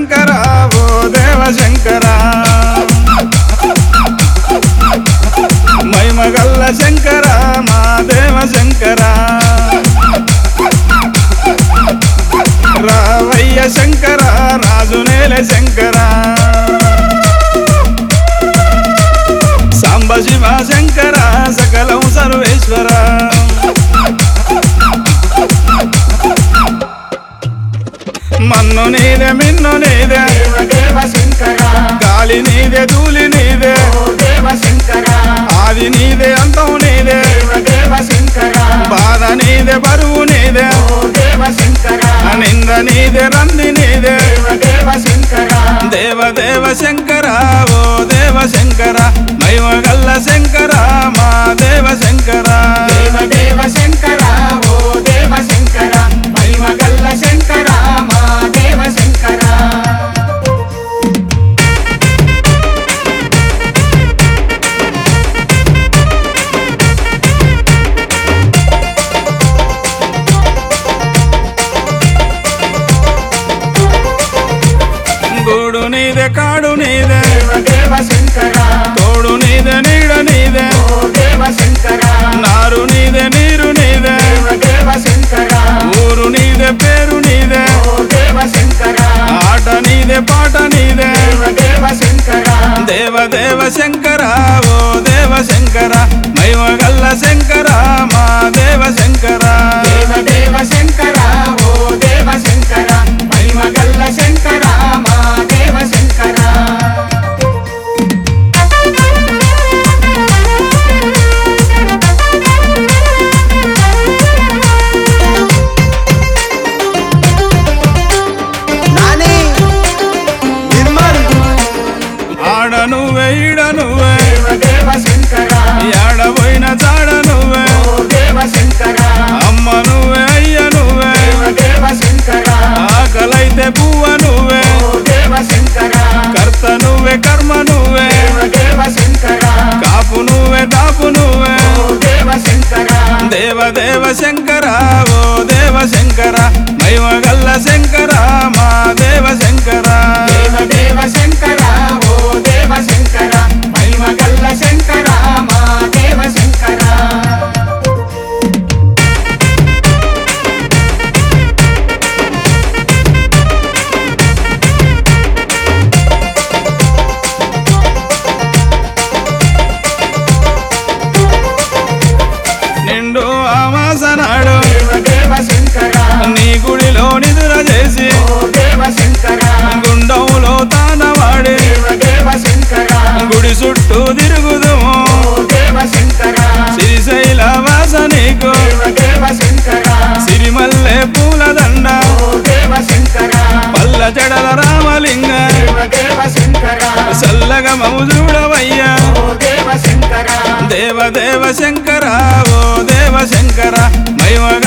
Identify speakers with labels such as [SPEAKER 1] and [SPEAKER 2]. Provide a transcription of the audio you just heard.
[SPEAKER 1] శంకర ఓ దేవ శంకర మైమగల్ల శంకర మా దేవ శంకర రావయ్య శంకర రాజునేల శంకర సాంబ శివ శంకర సకలం సర్వేశ్వర మన్ను నీదే మిన్ను నీదే
[SPEAKER 2] దేవ శంకర
[SPEAKER 1] గాలి నీదే ధూళి నీదే
[SPEAKER 2] ఓ దేవ శంకర
[SPEAKER 1] ఆది నీదే అంతం నీదే
[SPEAKER 2] దేవ శంకర
[SPEAKER 1] బాధ నీదే బరువు నీదే
[SPEAKER 2] ఓ దేవ శంకర
[SPEAKER 1] నింద నీదే రంది నీదే
[SPEAKER 2] దేవ శంకర
[SPEAKER 1] దేవ దేవ శంకర ఓ దేవ శంకర మైమగల్ల శంకర మా దేవ శంకర
[SPEAKER 2] దేవ దేవ శంకర ఓ దేవ శంకర మహిమగల్ల శంకర మా దేవ శంకర
[SPEAKER 1] గూడు నీదే కాడు నీదే
[SPEAKER 2] దేవ దేవ శంకర
[SPEAKER 1] తోడు నీదే నీడ నీదే
[SPEAKER 2] ఓ దేవ శంకర
[SPEAKER 1] నారు నీదే నీరు నీదే
[SPEAKER 2] దేవ దేవ శంకర
[SPEAKER 1] ఊరు నీదే పేరు నీదే
[SPEAKER 2] ఓ దేవ శంకర
[SPEAKER 1] ఆట నీదే పాట నీదే
[SPEAKER 2] దేవ దేవ శంకర
[SPEAKER 1] దేవ దేవ శంకర ఓ దేవ శంకర మైమగల్ల శంకర మా దేవ శంకర
[SPEAKER 2] దేవ దేవ శంకర ఓ దేవ శంకర మహిమగల్ల శంకర మా దేవ శంకర
[SPEAKER 3] నాని నిర్మల్
[SPEAKER 1] ఆడ నువ్వే ఈడ నువ్వే
[SPEAKER 2] దేవ దేవ శంకర
[SPEAKER 1] ఆడ పోయిన జాడ నువ్వే
[SPEAKER 2] ఓ దేవ శంకర
[SPEAKER 1] అమ్మ నువ్వే అయ్య నువ్వే
[SPEAKER 2] దేవ దేవ శంకర
[SPEAKER 1] ఆకలైతే పువ్వ నువ్వే
[SPEAKER 2] ఓ దేవ శంకర
[SPEAKER 1] కర్త నువ్వే కర్మ నువ్వే
[SPEAKER 2] దేవ దేవ శంకర
[SPEAKER 1] కాపు నువ్వే దాపు నువ్వే
[SPEAKER 2] ఓ దేవ శంకర
[SPEAKER 1] దేవ దేవ శంకర ఓ దేవ శంకర మైమగల్ల శంకర మా దేవ శంకర
[SPEAKER 2] దేవ దేవ శంకర ఓ దేవ శంకర మహిమగల్ల శంకర మా దేవ శంకర
[SPEAKER 1] నిండు ఆమాసనాడు
[SPEAKER 2] దేవ దేవ శంకర
[SPEAKER 1] నీ గుడిలో నిదుర చేసి
[SPEAKER 2] ఓ దేవ శంకర
[SPEAKER 1] గుండంలో తానవాడి
[SPEAKER 2] దేవ దేవ శంకర
[SPEAKER 1] గుడి చుట్టూ తిరుగుదుము
[SPEAKER 2] ఓ దేవ శంకర
[SPEAKER 1] శ్రీశైల వాస నీకు
[SPEAKER 2] దేవ దేవ శంకర
[SPEAKER 1] సిరిమల్లె పూల దండ
[SPEAKER 2] ఓ దేవ శంకర
[SPEAKER 1] పల్ల జడల రామలింగ
[SPEAKER 2] దేవ దేవ శంకర
[SPEAKER 1] చల్లగా మౌజూడవయ్యా
[SPEAKER 2] ఓ దేవ శంకర
[SPEAKER 1] దేవ దేవ శంకర ఓ దేవ శంకర మైమగ